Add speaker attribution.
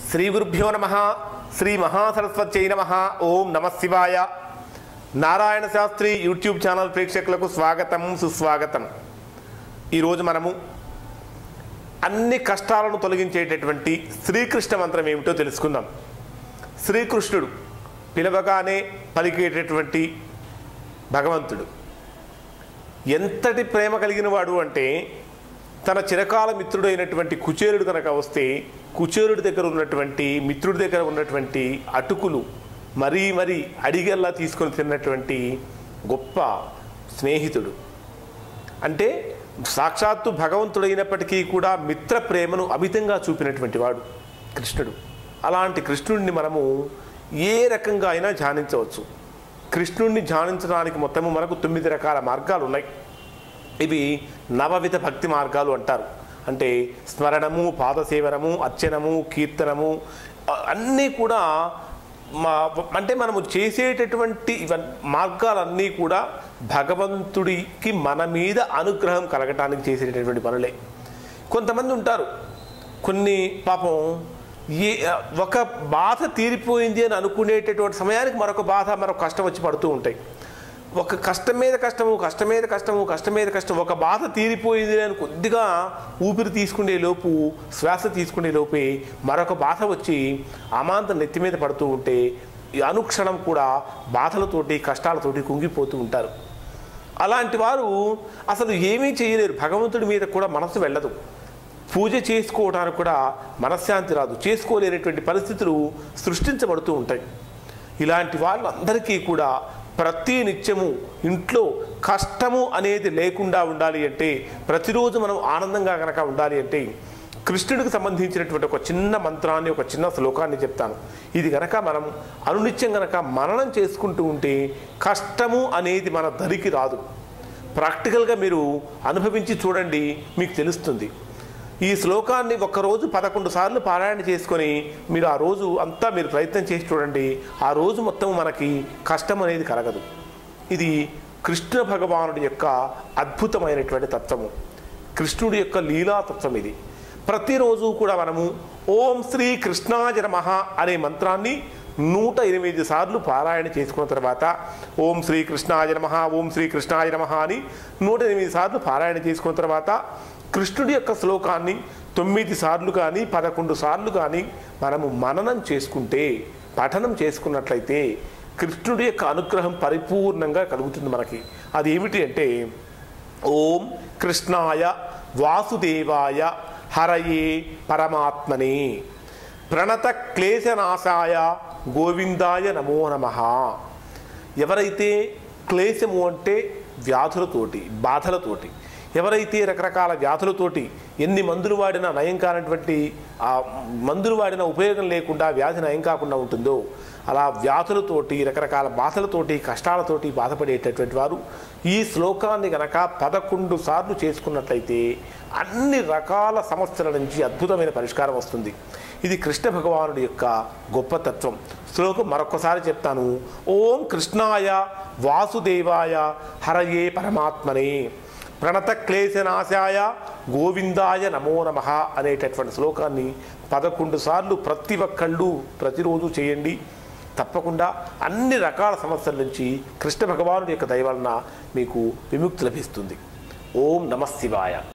Speaker 1: శ్రీ గురుభ్యో నమ శ్రీ మహాసరస్వత్యై నమ ఓం నమ శివాయ నారాయణ శాస్త్రి యూట్యూబ్ ఛానల్ ప్రేక్షకులకు స్వాగతం సుస్వాగతం ఈరోజు మనము అన్ని కష్టాలను తొలగించేటటువంటి శ్రీకృష్ణ మంత్రం ఏమిటో తెలుసుకుందాం శ్రీకృష్ణుడు పిలవగానే పలికేటటువంటి భగవంతుడు ఎంతటి ప్రేమ కలిగిన వాడు అంటే తన చిరకాల మిత్రుడైనటువంటి కుచేరుడు కనుక వస్తే కుచేరుడి దగ్గర ఉన్నటువంటి మిత్రుడి దగ్గర ఉన్నటువంటి అటుకులు మరీ మరీ అడిగల్లా తీసుకొని తిన్నటువంటి గొప్ప స్నేహితుడు అంటే సాక్షాత్తు భగవంతుడైనప్పటికీ కూడా మిత్ర ప్రేమను అమితంగా చూపినటువంటి వాడు కృష్ణుడు అలాంటి కృష్ణుడిని మనము ఏ రకంగా అయినా ధ్యానించవచ్చు కృష్ణుడిని ధ్యానించడానికి మొత్తము మనకు తొమ్మిది రకాల మార్గాలు ఉన్నాయి ఇవి నవవిధ భక్తి మార్గాలు అంటారు అంటే స్మరణము పాదసేవనము అర్చనము కీర్తనము అ- అన్నీ కూడా మా అంటే మనము చేసేటటువంటి ఇవన్ మార్గాలన్నీ కూడా భగవంతుడికి మన మీద అనుగ్రహం కలగటానికి చేసేటటువంటి పనులే కొంతమంది ఉంటారు కొన్ని పాపం ఏ ఒక బాధ తీరిపోయింది అని అనుకునేటటువంటి సమయానికి మరొక బాధ మరొక కష్టం వచ్చి పడుతూ ఉంటాయి ఒక కష్టం మీద కష్టము కష్టం మీద కష్టము కష్టం మీద కష్టం ఒక బాధ తీరిపోయింది అని కొద్దిగా ఊపిరి తీసుకునే లోపు శ్వాస తీసుకునే లోపే మరొక బాధ వచ్చి అమాంతం నెత్తి మీద పడుతూ ఉంటే ఈ అనుక్షణం కూడా బాధలతోటి కష్టాలతోటి కుంగిపోతూ ఉంటారు అలాంటి వారు అసలు ఏమీ చేయలేరు భగవంతుడి మీద కూడా మనసు వెళ్ళదు పూజ చేసుకోవడానికి కూడా మనశ్శాంతి రాదు చేసుకోలేనటువంటి పరిస్థితులు సృష్టించబడుతూ ఉంటాయి ఇలాంటి వాళ్ళందరికీ కూడా ప్రతి నిత్యము ఇంట్లో కష్టము అనేది లేకుండా ఉండాలి అంటే ప్రతిరోజు మనం ఆనందంగా కనుక ఉండాలి అంటే కృష్ణుడికి సంబంధించినటువంటి ఒక చిన్న మంత్రాన్ని ఒక చిన్న శ్లోకాన్ని చెప్తాను ఇది గనక మనం అనునిత్యం గనక మననం చేసుకుంటూ ఉంటే కష్టము అనేది మన దరికి రాదు ప్రాక్టికల్గా మీరు అనుభవించి చూడండి మీకు తెలుస్తుంది ఈ శ్లోకాన్ని ఒక్కరోజు పదకొండు సార్లు పారాయణ చేసుకొని మీరు ఆ రోజు అంతా మీరు ప్రయత్నం చేసి చూడండి ఆ రోజు మొత్తం మనకి కష్టం అనేది కలగదు ఇది కృష్ణ భగవానుడి యొక్క అద్భుతమైనటువంటి తత్వము కృష్ణుడి యొక్క లీలాతత్వం ఇది ప్రతిరోజు కూడా మనము ఓం శ్రీ కృష్ణాయ నమః అనే మంత్రాన్ని నూట ఎనిమిది సార్లు పారాయణ చేసుకున్న తర్వాత ఓం శ్రీ కృష్ణాయ నమః ఓం శ్రీ కృష్ణాయ నమః అని నూట ఎనిమిది సార్లు పారాయణ చేసుకున్న తర్వాత కృష్ణుడి యొక్క శ్లోకాన్ని తొమ్మిది సార్లు కానీ పదకొండు సార్లు కానీ మనము మననం చేసుకుంటే పఠనం చేసుకున్నట్లయితే కృష్ణుడి యొక్క అనుగ్రహం పరిపూర్ణంగా కలుగుతుంది మనకి అది ఏమిటి అంటే ఓం కృష్ణాయ వాసుదేవాయ హరయే పరమాత్మనే ప్రణత క్లేశనాశాయ గోవిందాయ నమో నమ ఎవరైతే క్లేశము అంటే వ్యాధులతోటి బాధలతోటి ఎవరైతే రకరకాల వ్యాధులతోటి ఎన్ని మందులు వాడినా నయం కానటువంటి ఆ మందులు వాడిన ఉపయోగం లేకుండా వ్యాధి నయం కాకుండా ఉంటుందో అలా వ్యాధులతోటి రకరకాల బాధలతోటి కష్టాలతోటి బాధపడేటటువంటి వారు ఈ శ్లోకాన్ని గనక పదకొండు సార్లు చేసుకున్నట్లయితే అన్ని రకాల సమస్యల నుంచి అద్భుతమైన పరిష్కారం వస్తుంది ఇది కృష్ణ భగవానుడి యొక్క గొప్ప తత్వం శ్లోకం మరొకసారి చెప్తాను ఓం కృష్ణాయ వాసుదేవాయ హరయే పరమాత్మనే ప్రణత క్లేశనాశాయ గోవిందాయ నమో నమ అనేటటువంటి శ్లోకాన్ని పదకొండు సార్లు ప్రతి ఒక్కళ్ళు ప్రతిరోజు చేయండి తప్పకుండా అన్ని రకాల సమస్యల నుంచి కృష్ణ భగవానుడి యొక్క దయ వలన మీకు విముక్తి లభిస్తుంది ఓం నమ శివాయ